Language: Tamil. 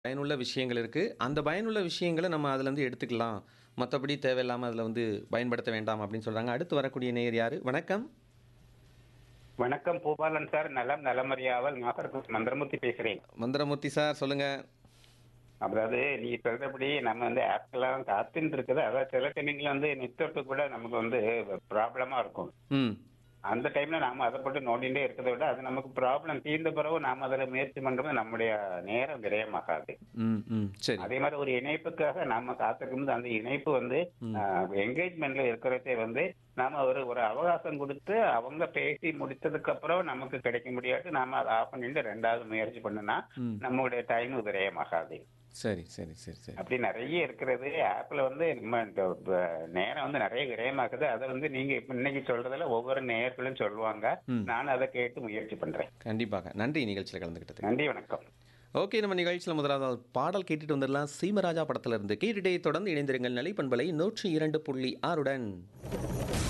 பயனுள்ள விஷயங்கள் இருக்கு. அந்த பயனுள்ள விஷயங்கள நம்ம அதுலருந்து எடுத்துக்கலாம். மத்தபடி தேவையில்லாம அதுல வந்து பயன்படுத்த வேண்டாம் அப்படின்னு சொல்றாங்க. அடுத்து வரக்கூடிய நேயர் யாரு? வணக்கம். வணக்கம் பூபாலன் சார் நலம் நலமறியாவல் நாகர்கோவில் மந்திரமூர்த்தி பேசுறேன் மந்திரமூர்த்தி சார் சொல்லுங்க. அதாவது நீ சொல்றபடி நம்ம வந்து ஆப்கெல்லாம் காத்துன்னு இருக்குது அதாவது சில டைமிங்ல வந்து நெட்வொர்க்கு கூட நமக்கு வந்து ப்ராப்ளமா இருக்கும் ம். அந்த டைம்ல நாம அதை போட்டு நோண்டிகிட்டே இருக்கிறத விட அது நமக்கு ப்ராப்ளம் தீர்ந்த பிறகு நாம அதில் முயற்சி பண்றது நம்முடைய நேரம் விரயமாகாது ம். ம். சரி. அதே மாதிரி ஒரு இணைப்புக்காக நாம காத்திருக்கும்போது அந்த இணைப்பு வந்து என்கேஜ்மெண்ட்ல இருக்கிறதே வந்து நாம ஒரு ஒரு அவகாசம் கொடுத்து அவங்க பேசி முடிச்சதுக்கு அப்புறம் நமக்கு கிடைக்க முடியாது நாம அதை ஆஃப் பண்ணிட்டு ரெண்டாவது முயற்சி பண்ணுனா ம். நம்மளுடைய டைம் விரயமாகாது சரி, சரி, சரி, சரி. அப்படி நிறைய இருக்கிறது ஆப்ல வந்து நம்ம இந்த ப- நேரம் வந்து நிறைய விரயமாக்குது அதை வந்து நீங்க இப்ப இன்னைக்கு சொல்றதுல ஒவ்வொரு நேயர்களும் சொல்லுவாங்க ம். நான் அதை கேட்டு முயற்சி பண்றேன் கண்டிப்பாக. நன்றி நிகழ்ச்சியில கலந்துக்கிட்டதுக்கு. நன்றி வணக்கம் ஓகே நம்ம நிகழ்ச்சியில் முதலாவது பாடல் கேட்டுட்டு வந்துடலாம் சீமராஜா படத்துல இருந்து கேட்டுட்டே தொடர்ந்து இணைந்திருங்கள் நிலை பண்பலை நூற்றி இரண்டு புள்ளி ஆறுடன்